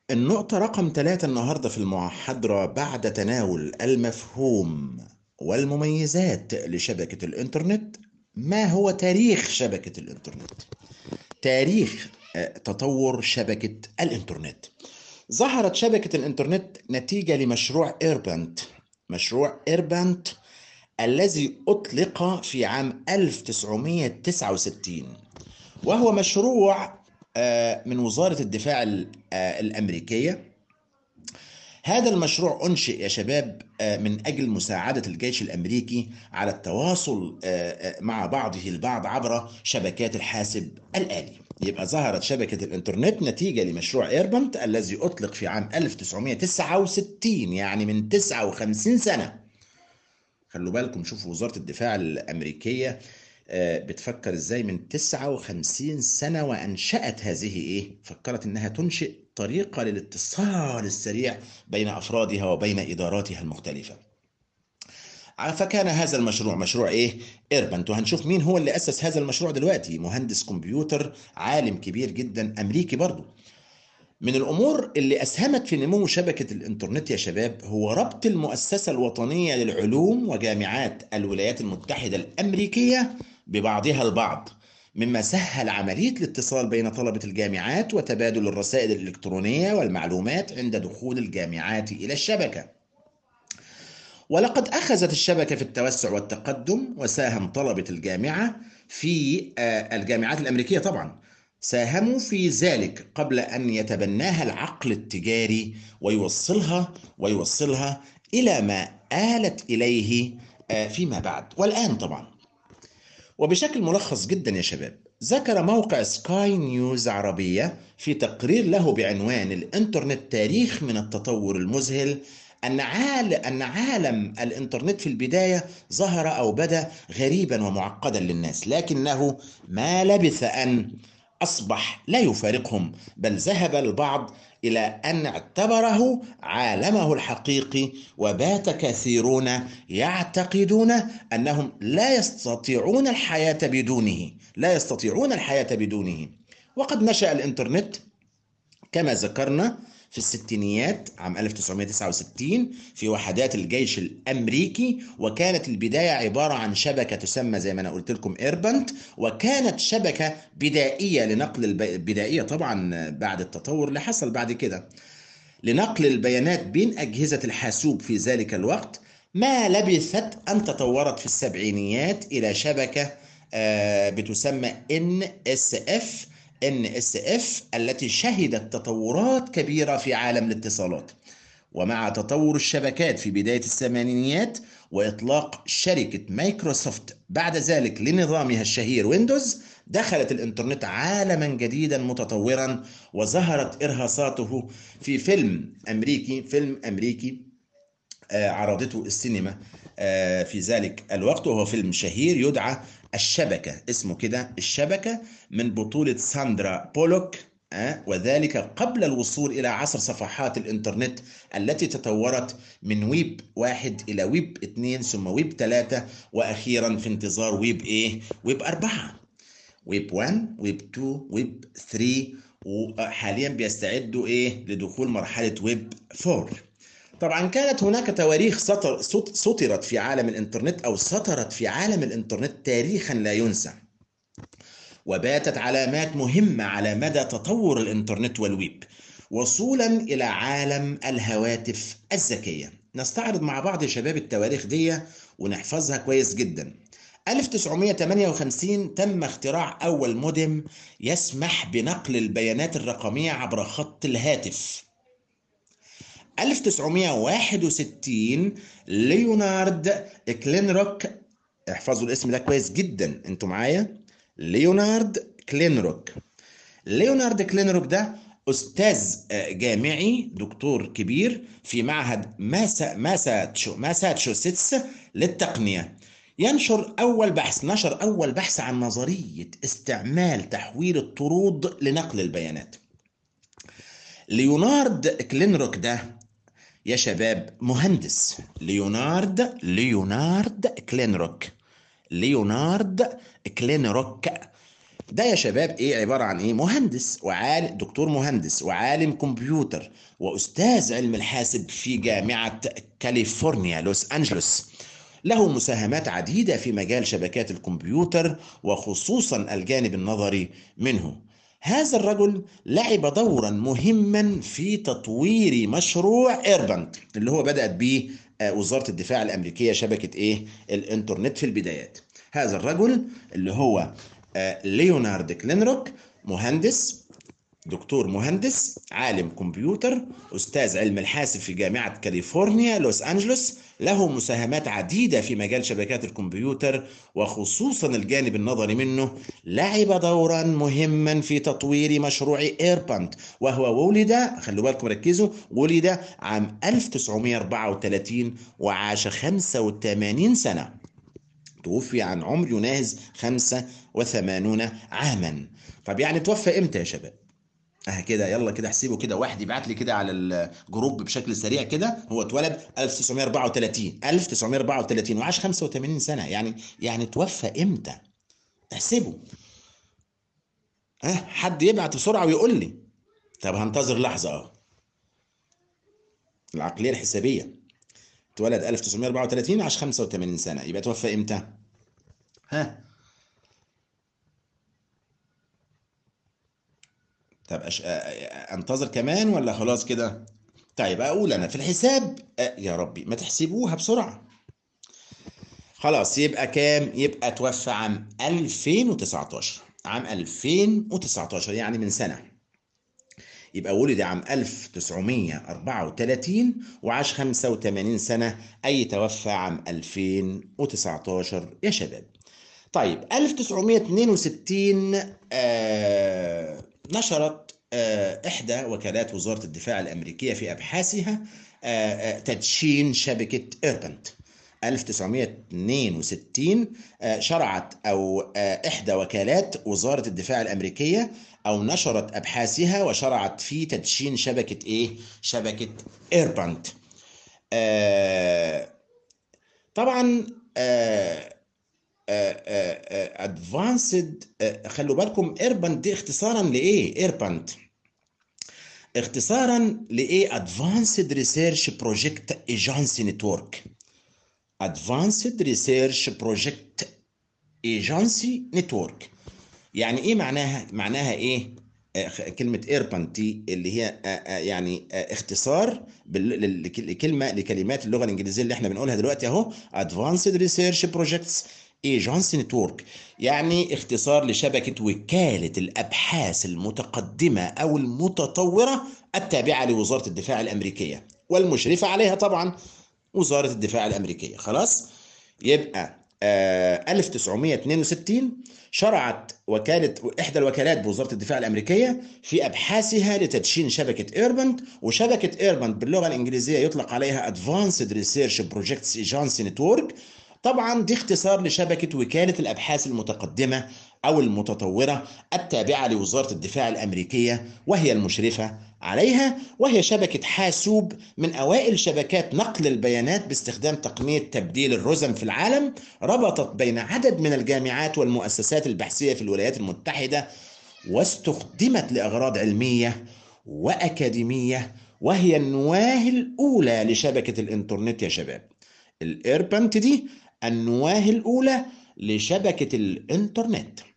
النقطة رقم ثلاثة النهاردة في المحاضرة بعد تناول المفهوم والمميزات لشبكة الإنترنت ما هو تاريخ شبكة الإنترنت؟ تاريخ آه، تطور شبكة الإنترنت ظهرت شبكة الإنترنت نتيجة لمشروع إيربانت مشروع إيربانت الذي أطلق في عام 1969 وهو مشروع آه، من وزارة الدفاع ال- آه، الأمريكية هذا المشروع أنشئ يا شباب آه، من أجل مساعدة الجيش الأمريكي على التواصل آه، آه، مع بعضه البعض عبر شبكات الحاسب الآلي يبقى ظهرت شبكة الإنترنت نتيجة لمشروع إيربنت الذي أطلق في عام 1969 يعني من 59 سنة خلوا بالكم شوفوا وزارة الدفاع الأمريكية آه، بتفكر ازاي من 59 سنة وأنشأت هذه ايه؟ فكرت انها تنشئ طريقة للاتصال السريع بين أفرادها وبين إداراتها المختلفة. فكان هذا المشروع مشروع ايه؟ ايربنت وهنشوف مين هو اللي أسس هذا المشروع دلوقتي مهندس كمبيوتر عالم كبير جدا أمريكي برضه. من الأمور اللي أسهمت في نمو شبكة الإنترنت يا شباب هو ربط المؤسسة الوطنية للعلوم وجامعات الولايات المتحدة الأمريكية ببعضها البعض مما سهل عملية الاتصال بين طلبة الجامعات وتبادل الرسائل الإلكترونية والمعلومات عند دخول الجامعات إلى الشبكة ولقد أخذت الشبكة في التوسع والتقدم وساهم طلبة الجامعة في آه، الجامعات الأمريكية طبعا ساهموا في ذلك قبل أن يتبناها العقل التجاري ويوصلها ويوصلها إلى ما آلت إليه آه، فيما بعد والآن طبعا وبشكل ملخص جدا يا شباب ذكر موقع سكاي نيوز عربية في تقرير له بعنوان الإنترنت تاريخ من التطور المذهل أن عالم, أن عالم الإنترنت في البداية ظهر أو بدا غريبا ومعقدا للناس لكنه ما لبث أن أصبح لا يفارقهم بل ذهب البعض إلى أن اعتبره عالمه الحقيقي وبات كثيرون يعتقدون أنهم لا يستطيعون الحياة بدونه لا يستطيعون الحياة بدونه وقد نشأ الإنترنت كما ذكرنا في الستينيات عام 1969 في وحدات الجيش الامريكي وكانت البدايه عباره عن شبكه تسمى زي ما انا قلت لكم ايربنت وكانت شبكه بدائيه لنقل الب... بدائيه طبعا بعد التطور اللي حصل بعد كده لنقل البيانات بين اجهزه الحاسوب في ذلك الوقت ما لبثت ان تطورت في السبعينيات الى شبكه آه، بتسمى NSF NSF التي شهدت تطورات كبيرة في عالم الاتصالات ومع تطور الشبكات في بداية الثمانينيات وإطلاق شركة مايكروسوفت بعد ذلك لنظامها الشهير ويندوز دخلت الإنترنت عالما جديدا متطورا وظهرت إرهاصاته في فيلم أمريكي فيلم أمريكي آه، عرضته السينما آه، في ذلك الوقت وهو فيلم شهير يدعى الشبكة اسمه كده الشبكة من بطولة ساندرا بولوك آه، وذلك قبل الوصول إلى عصر صفحات الإنترنت التي تطورت من ويب واحد إلى ويب اثنين ثم ويب ثلاثة وأخيرا في انتظار ويب إيه؟ ويب أربعة ويب 1 ويب 2 ويب 3 وحاليا بيستعدوا إيه لدخول مرحلة ويب 4 طبعا كانت هناك تواريخ سطر سط- سطرت في عالم الانترنت او سطرت في عالم الانترنت تاريخا لا ينسى وباتت علامات مهمه على مدى تطور الانترنت والويب وصولا الى عالم الهواتف الذكيه نستعرض مع بعض يا شباب التواريخ دي ونحفظها كويس جدا 1958 تم اختراع اول مودم يسمح بنقل البيانات الرقميه عبر خط الهاتف 1961 ليونارد كلينروك احفظوا الاسم ده كويس جدا انتوا معايا ليونارد كلينروك ليونارد كلينروك ده استاذ آه، جامعي دكتور كبير في معهد ماسا ماساتشو ماساتشوستس للتقنيه ينشر اول بحث نشر اول بحث عن نظريه استعمال تحويل الطرود لنقل البيانات ليونارد كلينروك ده يا شباب مهندس ليونارد ليونارد كلينروك ليونارد كلينروك ده يا شباب ايه عباره عن ايه مهندس وعالم دكتور مهندس وعالم كمبيوتر واستاذ علم الحاسب في جامعه كاليفورنيا لوس انجلوس له مساهمات عديده في مجال شبكات الكمبيوتر وخصوصا الجانب النظري منه هذا الرجل لعب دورا مهما في تطوير مشروع ايربنت اللي هو بدات به وزاره الدفاع الامريكيه شبكه ايه الانترنت في البدايات هذا الرجل اللي هو ليونارد كلينروك مهندس دكتور مهندس عالم كمبيوتر استاذ علم الحاسب في جامعه كاليفورنيا لوس انجلوس له مساهمات عديده في مجال شبكات الكمبيوتر وخصوصا الجانب النظري منه لعب دورا مهما في تطوير مشروع ايربانت وهو ولد خلوا بالكم ركزوا ولد عام 1934 وعاش 85 سنه توفي عن عمر يناهز 85 عاما طب يعني توفى امتى يا شباب اه كده يلا كده احسبه كده واحد يبعت لي كده على الجروب بشكل سريع كده هو اتولد 1934 1934 وعاش 85 سنه يعني يعني توفى امتى احسبه اه حد يبعت بسرعه ويقول لي طب هنتظر لحظه اه العقليه الحسابيه اتولد 1934 عاش 85 سنه يبقى توفى امتى ها طب أش... انتظر كمان ولا خلاص كده طيب اقول انا في الحساب أه يا ربي ما تحسبوها بسرعه خلاص يبقى كام يبقى توفى عام 2019 عام 2019 يعني من سنه يبقى ولد عام 1934 وعاش 85 سنه اي توفى عام 2019 يا شباب طيب 1962 آه نشرت إحدى وكالات وزارة الدفاع الأمريكية في أبحاثها تدشين شبكة إيربنت 1962 شرعت أو إحدى وكالات وزارة الدفاع الأمريكية أو نشرت أبحاثها وشرعت في تدشين شبكة إيه؟ شبكة إيربنت طبعا ادفانسد خلوا بالكم ايربنت دي اختصارا لايه ايربنت اختصارا لايه ادفانسد ريسيرش بروجكت ايجنسي نتورك ادفانسد ريسيرش بروجكت ايجنسي نتورك يعني ايه معناها معناها ايه كلمة ايربنت دي اللي هي يعني اختصار لكلمة لكلمات اللغة الإنجليزية اللي احنا بنقولها دلوقتي اهو Advanced Research Projects ايجنسي نتورك يعني اختصار لشبكة وكالة الأبحاث المتقدمة أو المتطورة التابعة لوزارة الدفاع الأمريكية والمشرفة عليها طبعا وزارة الدفاع الأمريكية خلاص يبقى آه 1962 شرعت وكالة إحدى الوكالات بوزارة الدفاع الأمريكية في أبحاثها لتدشين شبكة إيربنت وشبكة إيربنت باللغة الإنجليزية يطلق عليها Advanced Research Projects Agency Network طبعا دي اختصار لشبكة وكالة الأبحاث المتقدمة أو المتطورة التابعة لوزارة الدفاع الأمريكية وهي المشرفة عليها وهي شبكة حاسوب من أوائل شبكات نقل البيانات باستخدام تقنية تبديل الرزم في العالم ربطت بين عدد من الجامعات والمؤسسات البحثية في الولايات المتحدة واستخدمت لأغراض علمية وأكاديمية وهي النواة الأولى لشبكة الإنترنت يا شباب الإيربنت دي النواة الأولى لشبكة الإنترنت